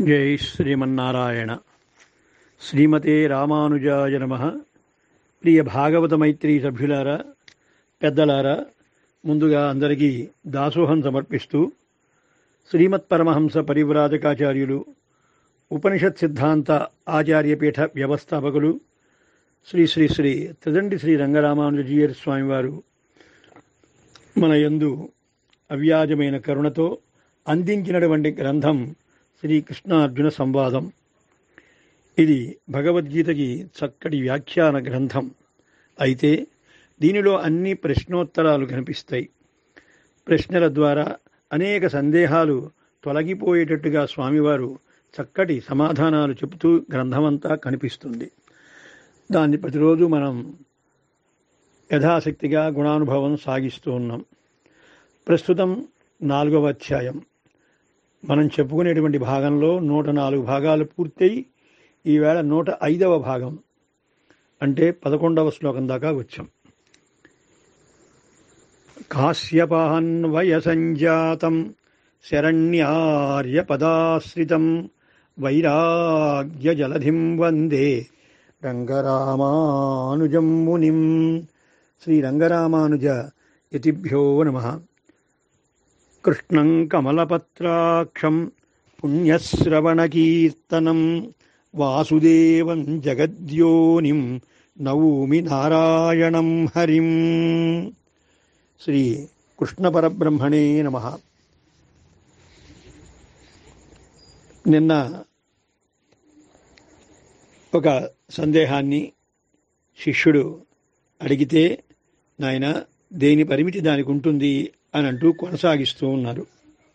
జై శ్రీమన్నారాయణ శ్రీమతే రామానుజాయ నమ ప్రియ భాగవత మైత్రి సభ్యులారా పెద్దలారా ముందుగా అందరికీ దాసోహం సమర్పిస్తూ శ్రీమత్ పరమహంస పరివ్రాజకాచార్యులు ఉపనిషత్ సిద్ధాంత ఆచార్యపీఠ వ్యవస్థాపకులు శ్రీ శ్రీ శ్రీ త్రిదండి శ్రీ రంగరామానుజీయర్ స్వామివారు మన యందు అవ్యాజమైన కరుణతో అందించినటువంటి గ్రంథం శ్రీకృష్ణార్జున సంవాదం ఇది భగవద్గీతకి చక్కటి వ్యాఖ్యాన గ్రంథం అయితే దీనిలో అన్ని ప్రశ్నోత్తరాలు కనిపిస్తాయి ప్రశ్నల ద్వారా అనేక సందేహాలు తొలగిపోయేటట్టుగా స్వామివారు చక్కటి సమాధానాలు చెబుతూ గ్రంథమంతా కనిపిస్తుంది దాన్ని ప్రతిరోజు మనం యథాశక్తిగా గుణానుభవం సాగిస్తూ ఉన్నాం ప్రస్తుతం నాలుగవ అధ్యాయం మనం చెప్పుకునేటువంటి భాగంలో నూట నాలుగు భాగాలు పూర్తయి ఈవేళ నూట ఐదవ భాగం అంటే పదకొండవ శ్లోకం దాకా వచ్చాం కాశ్యపాన్వయ సంజాతం శరణ్యార్యపదాశ్రితం వైరాగ్య జలధిం వందే రంగరామానుజం మునిం శ్రీ రంగరామానుజ యతిభ్యో నమ కృష్ణం కమలపత్రాక్షం పుణ్యశ్రవణకీర్తనం వాసుదేవం జగద్యోనిం నవూమి నారాయణం హరిం శ్రీ కృష్ణ పరబ్రహ్మణే నమ నిన్న ఒక సందేహాన్ని శిష్యుడు అడిగితే నాయన దేని పరిమితి దానికి ఉంటుంది అని అంటూ కొనసాగిస్తూ ఉన్నారు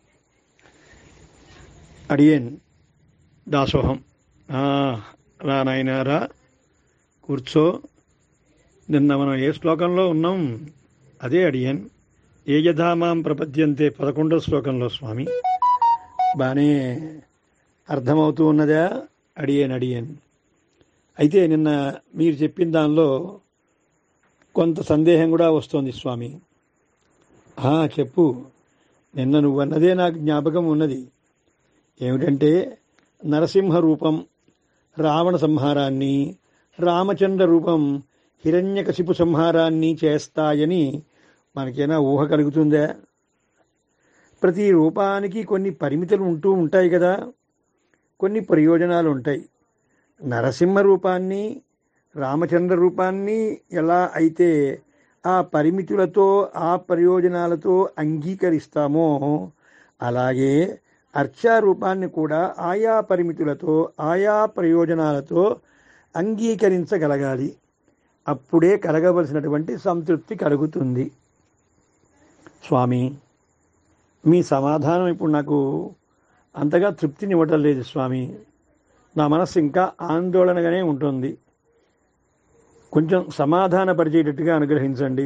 అడియన్ దాసోహం రా నాయన రా కూర్చో నిన్న మనం ఏ శ్లోకంలో ఉన్నాం అదే అడియన్ ఏ యథామాం ప్రపద్యంతే పదకొండో శ్లోకంలో స్వామి బాగానే అర్థమవుతూ ఉన్నదా అడియన్ అడియన్ అయితే నిన్న మీరు చెప్పిన దానిలో కొంత సందేహం కూడా వస్తోంది స్వామి చెప్పు నిన్న నువ్వన్నదే నాకు జ్ఞాపకం ఉన్నది ఏమిటంటే నరసింహ రూపం రావణ సంహారాన్ని రామచంద్ర రూపం హిరణ్యకశిపు సంహారాన్ని చేస్తాయని మనకేనా ఊహ కలుగుతుందా ప్రతి రూపానికి కొన్ని పరిమితులు ఉంటూ ఉంటాయి కదా కొన్ని ప్రయోజనాలు ఉంటాయి నరసింహ రూపాన్ని రామచంద్ర రూపాన్ని ఎలా అయితే ఆ పరిమితులతో ఆ ప్రయోజనాలతో అంగీకరిస్తామో అలాగే అర్చారూపాన్ని కూడా ఆయా పరిమితులతో ఆయా ప్రయోజనాలతో అంగీకరించగలగాలి అప్పుడే కలగవలసినటువంటి సంతృప్తి కలుగుతుంది స్వామి మీ సమాధానం ఇప్పుడు నాకు అంతగా తృప్తినివ్వటం లేదు స్వామి నా మనస్సు ఇంకా ఆందోళనగానే ఉంటుంది కొంచెం సమాధానపరిచేటట్టుగా అనుగ్రహించండి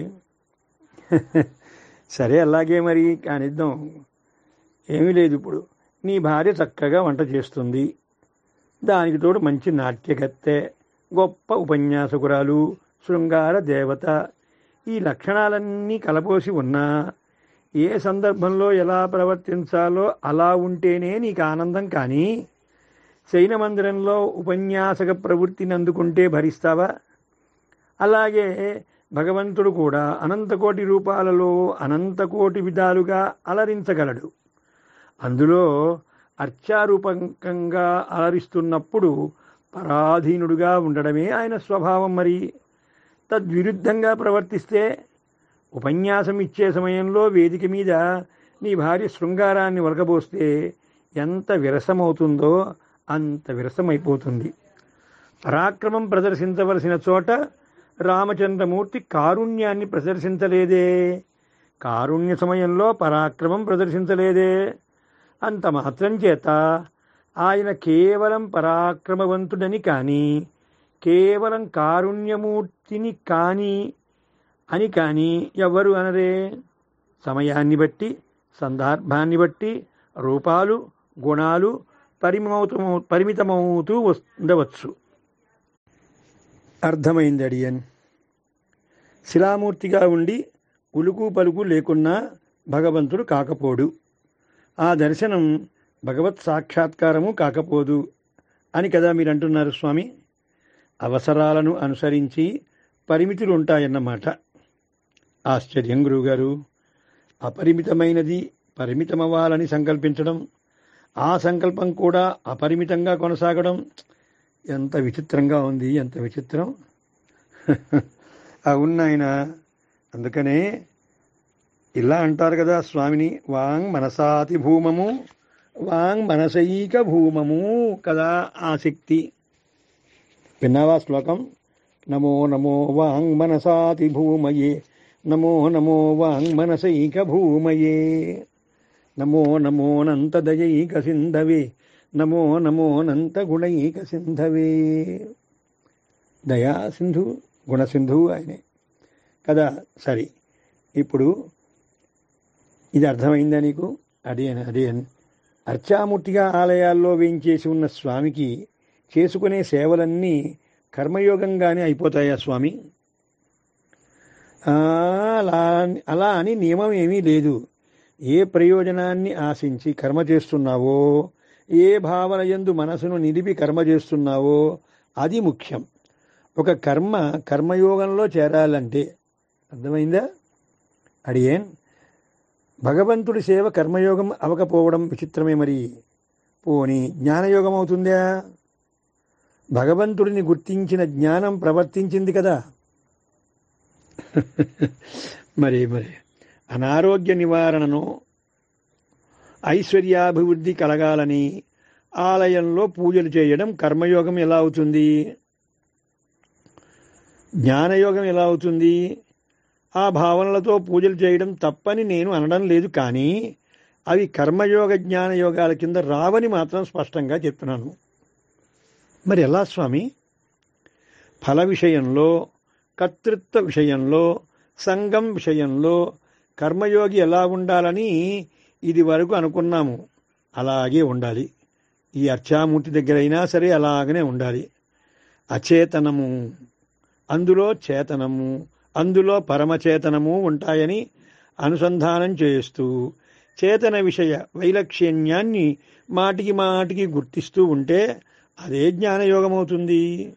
సరే అలాగే మరి కానిద్దాం ఏమీ లేదు ఇప్పుడు నీ భార్య చక్కగా వంట చేస్తుంది దానికి తోడు మంచి నాట్యకత్తె గొప్ప ఉపన్యాసకురాలు శృంగార దేవత ఈ లక్షణాలన్నీ కలపోసి ఉన్నా ఏ సందర్భంలో ఎలా ప్రవర్తించాలో అలా ఉంటేనే నీకు ఆనందం కానీ శయన మందిరంలో ఉపన్యాసక ప్రవృత్తిని అందుకుంటే భరిస్తావా అలాగే భగవంతుడు కూడా అనంతకోటి రూపాలలో అనంతకోటి విధాలుగా అలరించగలడు అందులో అర్చారూపకంగా అలరిస్తున్నప్పుడు పరాధీనుడుగా ఉండడమే ఆయన స్వభావం మరి తద్విరుద్ధంగా ప్రవర్తిస్తే ఉపన్యాసం ఇచ్చే సమయంలో వేదిక మీద నీ భార్య శృంగారాన్ని ఒలకబోస్తే ఎంత విరసమవుతుందో అంత విరసమైపోతుంది పరాక్రమం ప్రదర్శించవలసిన చోట రామచంద్రమూర్తి కారుణ్యాన్ని ప్రదర్శించలేదే కారుణ్య సమయంలో పరాక్రమం ప్రదర్శించలేదే అంత మాత్రం చేత ఆయన కేవలం పరాక్రమవంతుడని కానీ కేవలం కారుణ్యమూర్తిని కానీ అని కానీ ఎవరు అనరే సమయాన్ని బట్టి సందర్భాన్ని బట్టి రూపాలు గుణాలు పరిమౌతమౌ పరిమితమవుతూ ఉండవచ్చు అర్థమైంది అడియన్ శిలామూర్తిగా ఉండి ఉలుకు పలుకు లేకున్నా భగవంతుడు కాకపోడు ఆ దర్శనం భగవత్ సాక్షాత్కారము కాకపోదు అని కదా మీరు అంటున్నారు స్వామి అవసరాలను అనుసరించి పరిమితులు ఉంటాయన్నమాట ఆశ్చర్యం గురువుగారు అపరిమితమైనది పరిమితమవ్వాలని సంకల్పించడం ఆ సంకల్పం కూడా అపరిమితంగా కొనసాగడం ఎంత విచిత్రంగా ఉంది ఎంత విచిత్రం అవునాయన అందుకనే ఇలా అంటారు కదా స్వామిని వాంగ్ మనసాతి భూమము వాంగ్ మనసైక భూమము కదా ఆసక్తి విన్నావా శ్లోకం నమో నమో వాంగ్ మనసాతి భూమయే నమో నమో వాంగ్ మనసైక భూమయే నమో నమోనంతదయైక సింధవే నమో నమోనంత గుణైక సింధవే దయా సింధు గుణసింధు ఆయనే కదా సరే ఇప్పుడు ఇది అర్థమైందా నీకు అదే అదే అర్చామూర్తిగా ఆలయాల్లో వేయించేసి ఉన్న స్వామికి చేసుకునే సేవలన్నీ కర్మయోగంగానే అయిపోతాయా స్వామి ఆ, అలా అలా అని నియమం ఏమీ లేదు ఏ ప్రయోజనాన్ని ఆశించి కర్మ చేస్తున్నావో ఏ భావన యందు మనసును నిలిపి కర్మ చేస్తున్నావో అది ముఖ్యం ఒక కర్మ కర్మయోగంలో చేరాలంటే అర్థమైందా అడిగేన్ భగవంతుడి సేవ కర్మయోగం అవకపోవడం విచిత్రమే మరి పోని జ్ఞానయోగం అవుతుందా భగవంతుడిని గుర్తించిన జ్ఞానం ప్రవర్తించింది కదా మరి మరి అనారోగ్య నివారణను ఐశ్వర్యాభివృద్ధి కలగాలని ఆలయంలో పూజలు చేయడం కర్మయోగం ఎలా అవుతుంది జ్ఞానయోగం ఎలా అవుతుంది ఆ భావనలతో పూజలు చేయడం తప్పని నేను అనడం లేదు కానీ అవి కర్మయోగ జ్ఞానయోగాల కింద రావని మాత్రం స్పష్టంగా చెప్తున్నాను మరి ఎలా స్వామి ఫల విషయంలో కర్తృత్వ విషయంలో సంఘం విషయంలో కర్మయోగి ఎలా ఉండాలని ఇది వరకు అనుకున్నాము అలాగే ఉండాలి ఈ అర్చామూర్తి దగ్గరైనా సరే అలాగనే ఉండాలి అచేతనము అందులో చేతనము అందులో పరమచేతనము ఉంటాయని అనుసంధానం చేస్తూ చేతన విషయ వైలక్షణ్యాన్ని మాటికి మాటికి గుర్తిస్తూ ఉంటే అదే జ్ఞానయోగం అవుతుంది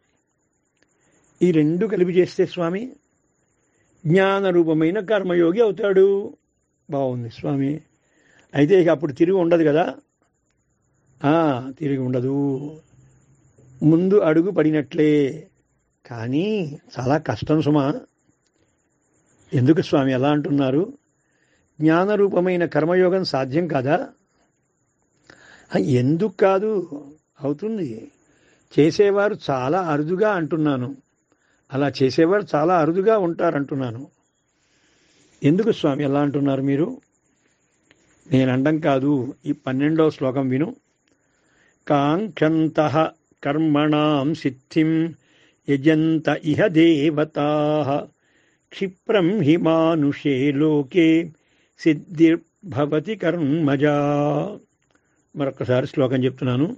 ఈ రెండు కలిపి చేస్తే స్వామి జ్ఞాన రూపమైన కర్మయోగి అవుతాడు బాగుంది స్వామి అయితే ఇక అప్పుడు తిరిగి ఉండదు కదా ఆ, తిరిగి ఉండదు ముందు అడుగు పడినట్లే కానీ చాలా కష్టం సుమా ఎందుకు స్వామి ఎలా అంటున్నారు జ్ఞానరూపమైన కర్మయోగం సాధ్యం కాదా ఆ, ఎందుకు కాదు అవుతుంది చేసేవారు చాలా అరుదుగా అంటున్నాను అలా చేసేవారు చాలా అరుదుగా ఉంటారంటున్నాను ఎందుకు స్వామి ఎలా అంటున్నారు మీరు నేను అండం కాదు ఈ పన్నెండవ శ్లోకం విను కాంక్షంత కర్మణాం సిద్ధిం యజంత ఇహ దేవతా క్షిప్రం హి మానుషే లోకే సిద్ధిర్భవతి కర్మజా మరొకసారి శ్లోకం చెప్తున్నాను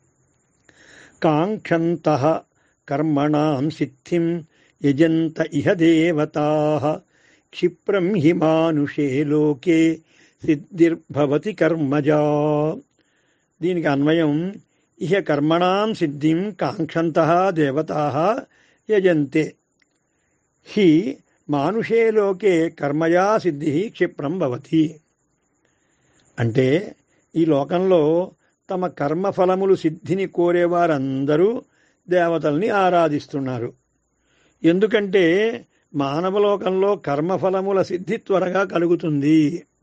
కాంక్షంత కర్మణాం సిద్ధిం యజంత ఇహ దేవతా క్షిప్రం హి మానుషే లోకే సిద్ధిర్భవతి కర్మజా దీనికి అన్వయం ఇహ కర్మణాం సిద్ధిం కాంక్షంత దేవతా యజంతే హి మానుషే లోకే కర్మయా సిద్ధి క్షిప్రం భవతి అంటే ఈ లోకంలో తమ కర్మఫలములు సిద్ధిని కోరేవారందరూ దేవతల్ని ఆరాధిస్తున్నారు ఎందుకంటే మానవలోకంలో కర్మఫలముల సిద్ధి త్వరగా కలుగుతుంది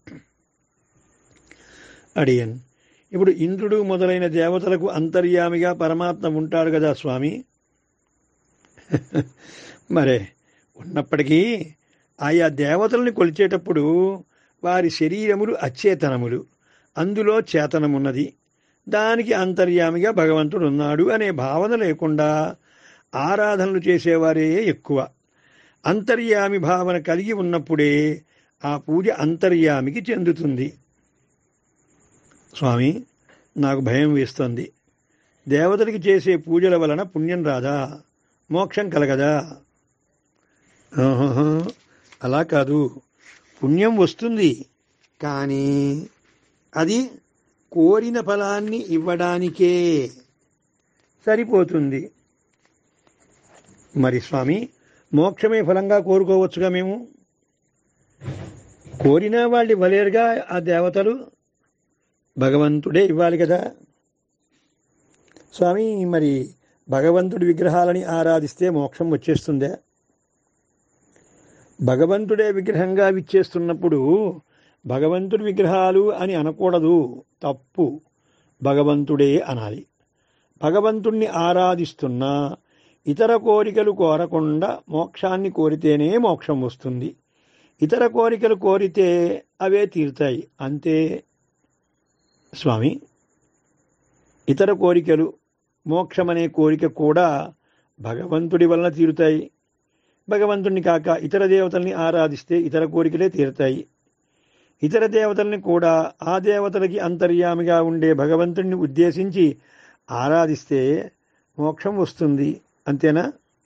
అడియన్ ఇప్పుడు ఇంద్రుడు మొదలైన దేవతలకు అంతర్యామిగా పరమాత్మ ఉంటాడు కదా స్వామి మరే ఉన్నప్పటికీ ఆయా దేవతల్ని కొలిచేటప్పుడు వారి శరీరములు అచేతనములు అందులో చేతనమున్నది దానికి అంతర్యామిగా భగవంతుడు ఉన్నాడు అనే భావన లేకుండా ఆరాధనలు చేసేవారే ఎక్కువ అంతర్యామి భావన కలిగి ఉన్నప్పుడే ఆ పూజ అంతర్యామికి చెందుతుంది స్వామి నాకు భయం వేస్తోంది దేవతలకి చేసే పూజల వలన పుణ్యం రాదా మోక్షం కలగదా ఆహాహా, అలా కాదు పుణ్యం వస్తుంది కానీ అది కోరిన ఫలాన్ని ఇవ్వడానికే సరిపోతుంది మరి స్వామి మోక్షమే ఫలంగా కోరుకోవచ్చుగా మేము కోరిన వాళ్ళు ఇవ్వలేరుగా ఆ దేవతలు భగవంతుడే ఇవ్వాలి కదా స్వామి మరి భగవంతుడి విగ్రహాలని ఆరాధిస్తే మోక్షం వచ్చేస్తుందా భగవంతుడే విగ్రహంగా విచ్చేస్తున్నప్పుడు భగవంతుడి విగ్రహాలు అని అనకూడదు తప్పు భగవంతుడే అనాలి భగవంతుణ్ణి ఆరాధిస్తున్నా ఇతర కోరికలు కోరకుండా మోక్షాన్ని కోరితేనే మోక్షం వస్తుంది ఇతర కోరికలు కోరితే అవే తీరుతాయి అంతే స్వామి ఇతర కోరికలు మోక్షమనే కోరిక కూడా భగవంతుడి వలన తీరుతాయి భగవంతుణ్ణి కాక ఇతర దేవతల్ని ఆరాధిస్తే ఇతర కోరికలే తీరుతాయి ఇతర దేవతల్ని కూడా ఆ దేవతలకి అంతర్యామిగా ఉండే భగవంతుణ్ణి ఉద్దేశించి ఆరాధిస్తే మోక్షం వస్తుంది అంతేనా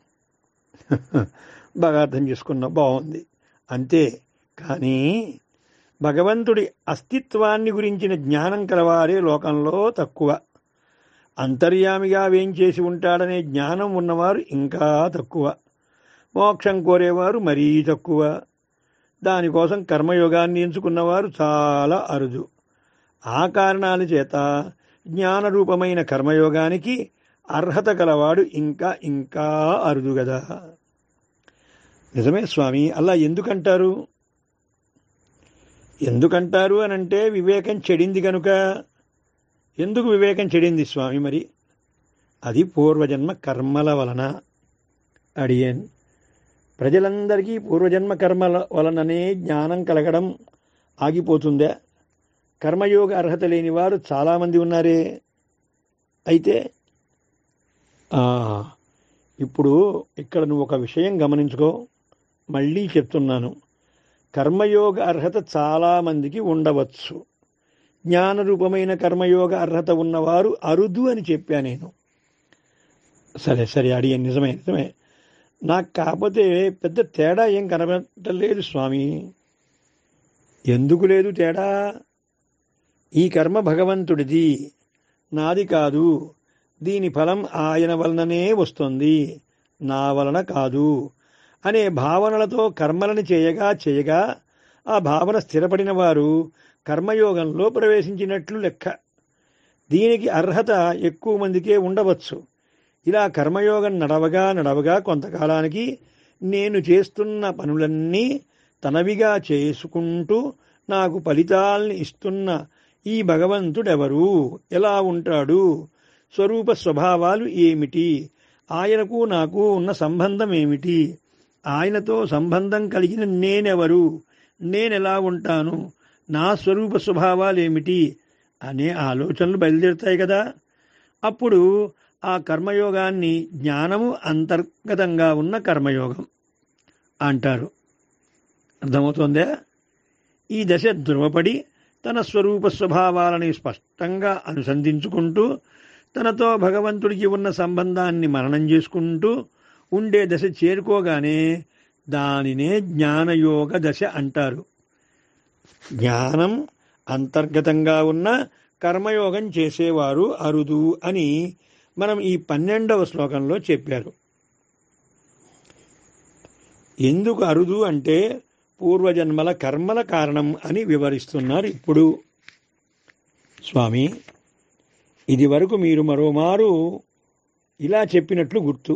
బాగా అర్థం చేసుకున్నాం బాగుంది అంతే కానీ భగవంతుడి అస్తిత్వాన్ని గురించిన జ్ఞానం కలవారే లోకంలో తక్కువ అంతర్యామిగా వేంచేసి ఉంటాడనే జ్ఞానం ఉన్నవారు ఇంకా తక్కువ మోక్షం కోరేవారు మరీ తక్కువ దానికోసం కర్మయోగాన్ని ఎంచుకున్నవారు చాలా అరుదు ఆ కారణాల చేత జ్ఞానరూపమైన కర్మయోగానికి అర్హత కలవాడు ఇంకా ఇంకా అరుదు గదా నిజమే స్వామి అలా ఎందుకంటారు ఎందుకంటారు అని అంటే వివేకం చెడింది కనుక ఎందుకు వివేకం చెడింది స్వామి మరి అది పూర్వజన్మ కర్మల వలన అడియన్ ప్రజలందరికీ పూర్వజన్మ కర్మల వలననే జ్ఞానం కలగడం ఆగిపోతుందా కర్మయోగ అర్హత లేని వారు చాలామంది ఉన్నారే అయితే ఇప్పుడు ఇక్కడ నువ్వు ఒక విషయం గమనించుకో మళ్ళీ చెప్తున్నాను కర్మయోగ అర్హత చాలామందికి ఉండవచ్చు జ్ఞానరూపమైన కర్మయోగ అర్హత ఉన్నవారు అరుదు అని చెప్పా నేను సరే సరే అడిగే నిజమే నిజమే నాకు కాకపోతే పెద్ద తేడా ఏం కనబడలేదు స్వామి ఎందుకు లేదు తేడా ఈ కర్మ భగవంతుడిది నాది కాదు దీని ఫలం ఆయన వలననే వస్తుంది నా వలన కాదు అనే భావనలతో కర్మలను చేయగా చేయగా ఆ భావన స్థిరపడిన వారు కర్మయోగంలో ప్రవేశించినట్లు లెక్క దీనికి అర్హత ఎక్కువ మందికే ఉండవచ్చు ఇలా కర్మయోగం నడవగా నడవగా కొంతకాలానికి నేను చేస్తున్న పనులన్నీ తనవిగా చేసుకుంటూ నాకు ఫలితాల్ని ఇస్తున్న ఈ భగవంతుడెవరు ఎలా ఉంటాడు స్వరూప స్వభావాలు ఏమిటి ఆయనకు నాకు ఉన్న సంబంధం ఏమిటి ఆయనతో సంబంధం కలిగిన నేనెవరు నేనెలా ఉంటాను నా స్వరూప స్వభావాలు ఏమిటి అనే ఆలోచనలు బయలుదేరుతాయి కదా అప్పుడు ఆ కర్మయోగాన్ని జ్ఞానము అంతర్గతంగా ఉన్న కర్మయోగం అంటారు అర్థమవుతోందా ఈ దశ ధృవపడి తన స్వరూప స్వభావాలని స్పష్టంగా అనుసంధించుకుంటూ తనతో భగవంతుడికి ఉన్న సంబంధాన్ని మరణం చేసుకుంటూ ఉండే దశ చేరుకోగానే దానినే జ్ఞానయోగ దశ అంటారు జ్ఞానం అంతర్గతంగా ఉన్న కర్మయోగం చేసేవారు అరుదు అని మనం ఈ పన్నెండవ శ్లోకంలో చెప్పారు ఎందుకు అరుదు అంటే పూర్వజన్మల కర్మల కారణం అని వివరిస్తున్నారు ఇప్పుడు స్వామి ఇది వరకు మీరు మరోమారు ఇలా చెప్పినట్లు గుర్తు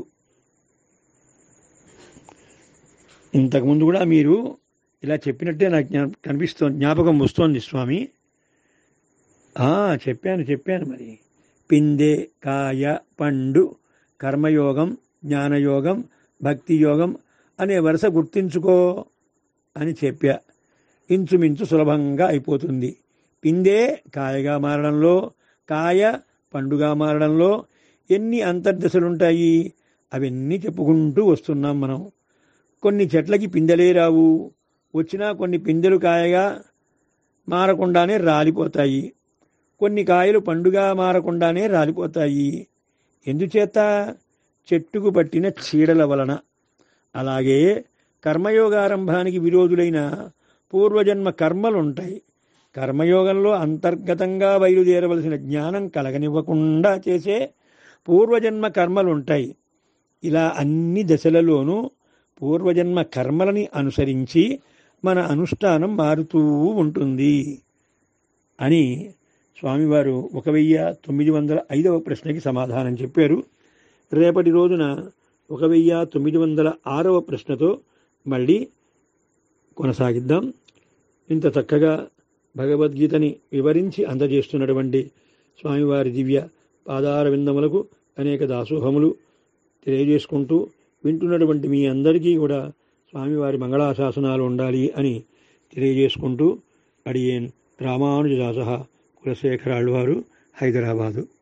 ఇంతకుముందు కూడా మీరు ఇలా చెప్పినట్టే నాకు జ్ఞా కనిపిస్తోంది జ్ఞాపకం వస్తోంది స్వామి ఆ, చెప్పాను చెప్పాను మరి పిందె కాయ పండు కర్మయోగం జ్ఞానయోగం భక్తి యోగం అనే వరుస గుర్తించుకో అని చెప్పా ఇంచుమించు సులభంగా అయిపోతుంది పిందే కాయగా మారడంలో కాయ పండుగా మారడంలో ఎన్ని అంతర్దశలుంటాయి అవన్నీ చెప్పుకుంటూ వస్తున్నాం మనం కొన్ని చెట్లకి పిందెలే రావు వచ్చినా కొన్ని పిందెలు కాయగా మారకుండానే రాలిపోతాయి కొన్ని కాయలు పండుగా మారకుండానే రాలిపోతాయి ఎందుచేత చెట్టుకు పట్టిన చీడల వలన అలాగే కర్మయోగారంభానికి విరోధులైన పూర్వజన్మ కర్మలుంటాయి కర్మయోగంలో అంతర్గతంగా బయలుదేరవలసిన జ్ఞానం కలగనివ్వకుండా చేసే పూర్వజన్మ కర్మలు ఉంటాయి ఇలా అన్ని దశలలోనూ పూర్వజన్మ కర్మలని అనుసరించి మన అనుష్ఠానం మారుతూ ఉంటుంది అని స్వామివారు ఒక వెయ్యి తొమ్మిది వందల ఐదవ ప్రశ్నకి సమాధానం చెప్పారు రేపటి రోజున ఒక వెయ్యి తొమ్మిది వందల ఆరవ ప్రశ్నతో మళ్ళీ కొనసాగిద్దాం ఇంత చక్కగా భగవద్గీతని వివరించి అందజేస్తున్నటువంటి స్వామివారి దివ్య పాదార విందములకు అనేక దాసోహములు తెలియజేసుకుంటూ వింటున్నటువంటి మీ అందరికీ కూడా స్వామివారి మంగళాశాసనాలు ఉండాలి అని తెలియజేసుకుంటూ అడియేన్ రామానుజదాస కులశేఖరాళ్ళు వారు హైదరాబాదు